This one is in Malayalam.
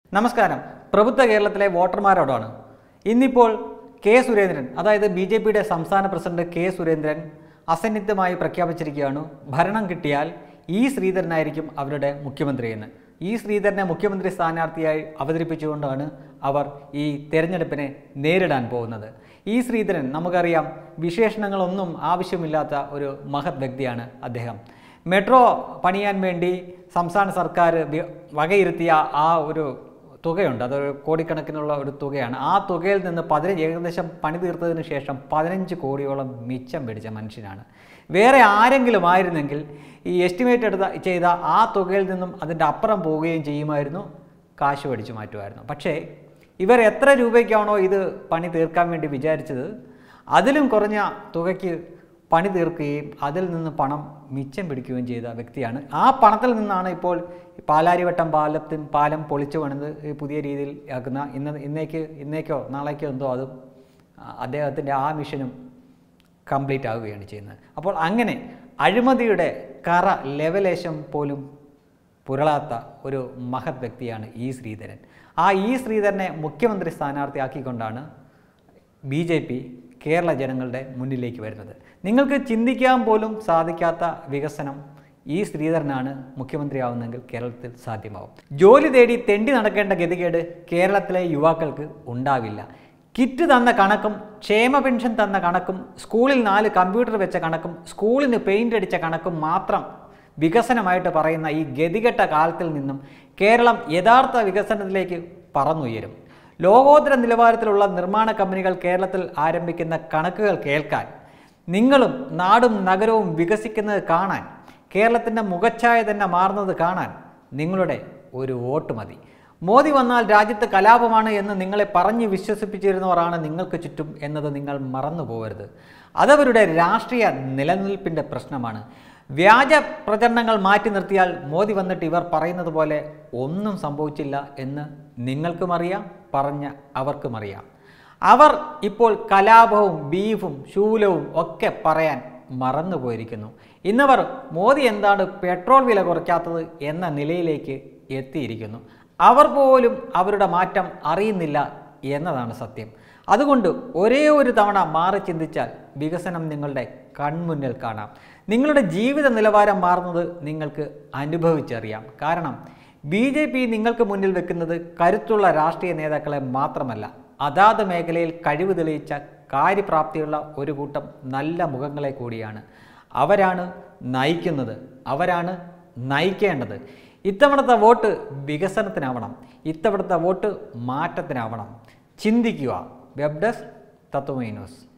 നമസ്കാരം പ്രബുദ്ധ കേരളത്തിലെ വോട്ടർമാരോടാണ് ഇന്നിപ്പോൾ കെ സുരേന്ദ്രൻ അതായത് ബി ജെ പിയുടെ സംസ്ഥാന പ്രസിഡന്റ് കെ സുരേന്ദ്രൻ അസന്നിഗ്ധമായി പ്രഖ്യാപിച്ചിരിക്കുകയാണ് ഭരണം കിട്ടിയാൽ ഇ ശ്രീധരനായിരിക്കും അവരുടെ മുഖ്യമന്ത്രിയെന്ന് ഇ ശ്രീധരനെ മുഖ്യമന്ത്രി സ്ഥാനാർത്ഥിയായി അവതരിപ്പിച്ചുകൊണ്ടാണ് അവർ ഈ തെരഞ്ഞെടുപ്പിനെ നേരിടാൻ പോകുന്നത് ഇ ശ്രീധരൻ നമുക്കറിയാം വിശേഷണങ്ങളൊന്നും ആവശ്യമില്ലാത്ത ഒരു മഹത് വ്യക്തിയാണ് അദ്ദേഹം മെട്രോ പണിയാൻ വേണ്ടി സംസ്ഥാന സർക്കാർ വി- വകയിരുത്തിയ ആ ഒരു തുകയുണ്ട് അതൊരു കോടിക്കണക്കിനുള്ള ഒരു തുകയാണ് ആ തുകയിൽ നിന്ന് പതിനഞ്ച് ഏകദേശം പണി തീർത്തതിന് ശേഷം പതിനഞ്ച് കോടിയോളം മിച്ചം പിടിച്ച മനുഷ്യനാണ് വേറെ ആരെങ്കിലും ആയിരുന്നെങ്കിൽ ഈ എസ്റ്റിമേറ്റ് എടുത്ത ചെയ്ത ആ തുകയിൽ നിന്നും അതിൻ്റെ അപ്പുറം പോവുകയും ചെയ്യുമായിരുന്നു കാശ് പഠിച്ചു മാറ്റുമായിരുന്നു പക്ഷേ ഇവർ എത്ര രൂപയ്ക്കാണോ ഇത് പണി തീർക്കാൻ വേണ്ടി വിചാരിച്ചത് അതിലും കുറഞ്ഞ തുകയ്ക്ക് പണി തീർക്കുകയും അതിൽ നിന്ന് പണം മിച്ചം പിടിക്കുകയും ചെയ്ത വ്യക്തിയാണ് ആ പണത്തിൽ നിന്നാണ് ഇപ്പോൾ പാലാരിവട്ടം പാലത്തിൻ പാലം പൊളിച്ചു പണിത് ഈ പുതിയ രീതിയിൽ ആക്കുന്ന ഇന്ന് ഇന്നേക്ക് ഇന്നേക്കോ നാളേക്കോ എന്തോ അതും ആ, അദ്ദേഹത്തിൻ്റെ ആ മിഷനും കംപ്ലീറ്റ് ആവുകയാണ് ചെയ്യുന്നത് അപ്പോൾ അങ്ങനെ അഴിമതിയുടെ കറ ലെവലേശം പോലും പുരളാത്ത ഒരു മഹത് വ്യക്തിയാണ് ഇ ശ്രീധരൻ ആ ഇ ശ്രീധരനെ മുഖ്യമന്ത്രി സ്ഥാനാർത്ഥിയാക്കിക്കൊണ്ടാണ് ബി ജെ പി കേരള ജനങ്ങളുടെ മുന്നിലേക്ക് വരുന്നത് നിങ്ങൾക്ക് ചിന്തിക്കാൻ പോലും സാധിക്കാത്ത വികസനം ഈ ശ്രീധരനാണ് മുഖ്യമന്ത്രിയാവുന്നെങ്കിൽ കേരളത്തിൽ സാധ്യമാവും ജോലി തേടി തെണ്ടി നടക്കേണ്ട ഗതികേട് കേരളത്തിലെ യുവാക്കൾക്ക് ഉണ്ടാവില്ല കിറ്റ് തന്ന കണക്കും ക്ഷേമ പെൻഷൻ തന്ന കണക്കും സ്കൂളിൽ നാല് കമ്പ്യൂട്ടർ വെച്ച കണക്കും സ്കൂളിന് പെയിൻ്റ് അടിച്ച കണക്കും മാത്രം വികസനമായിട്ട് പറയുന്ന ഈ ഗതികെട്ട കാലത്തിൽ നിന്നും കേരളം യഥാർത്ഥ വികസനത്തിലേക്ക് പറന്നുയരും ലോകോത്തര നിലവാരത്തിലുള്ള നിർമ്മാണ കമ്പനികൾ കേരളത്തിൽ ആരംഭിക്കുന്ന കണക്കുകൾ കേൾക്കാൻ നിങ്ങളും നാടും നഗരവും വികസിക്കുന്നത് കാണാൻ കേരളത്തിൻ്റെ മുഖച്ഛായ തന്നെ മാറുന്നത് കാണാൻ നിങ്ങളുടെ ഒരു വോട്ട് മതി മോദി വന്നാൽ രാജ്യത്ത് കലാപമാണ് എന്ന് നിങ്ങളെ പറഞ്ഞ് വിശ്വസിപ്പിച്ചിരുന്നവരാണ് നിങ്ങൾക്ക് ചുറ്റും എന്നത് നിങ്ങൾ മറന്നു പോകരുത് അതവരുടെ രാഷ്ട്രീയ നിലനിൽപ്പിൻ്റെ പ്രശ്നമാണ് വ്യാജ പ്രചരണങ്ങൾ മാറ്റി നിർത്തിയാൽ മോദി വന്നിട്ട് ഇവർ പറയുന്നത് പോലെ ഒന്നും സംഭവിച്ചില്ല എന്ന് നിങ്ങൾക്കും അറിയാം പറഞ്ഞ അവർക്കും അറിയാം അവർ ഇപ്പോൾ കലാപവും ബീഫും ശൂലവും ഒക്കെ പറയാൻ മറന്നുപോയിരിക്കുന്നു ഇന്നവർ മോദി എന്താണ് പെട്രോൾ വില കുറയ്ക്കാത്തത് എന്ന നിലയിലേക്ക് എത്തിയിരിക്കുന്നു അവർ പോലും അവരുടെ മാറ്റം അറിയുന്നില്ല എന്നതാണ് സത്യം അതുകൊണ്ട് ഒരേ ഒരു തവണ മാറി ചിന്തിച്ചാൽ വികസനം നിങ്ങളുടെ കൺമുന്നിൽ കാണാം നിങ്ങളുടെ ജീവിത നിലവാരം മാറുന്നത് നിങ്ങൾക്ക് അനുഭവിച്ചറിയാം കാരണം ബി ജെ പി നിങ്ങൾക്ക് മുന്നിൽ വെക്കുന്നത് കരുത്തുള്ള രാഷ്ട്രീയ നേതാക്കളെ മാത്രമല്ല അതാത് മേഖലയിൽ കഴിവ് തെളിയിച്ച കാര്യപ്രാപ്തിയുള്ള ഒരു കൂട്ടം നല്ല മുഖങ്ങളെ കൂടിയാണ് അവരാണ് നയിക്കുന്നത് അവരാണ് നയിക്കേണ്ടത് ഇത്തവണത്തെ വോട്ട് വികസനത്തിനാവണം ഇത്തവണത്തെ വോട്ട് മാറ്റത്തിനാവണം ചിന്തിക്കുക വെബ് ഡെസ്ക് തത്വമൈ ന്യൂസ്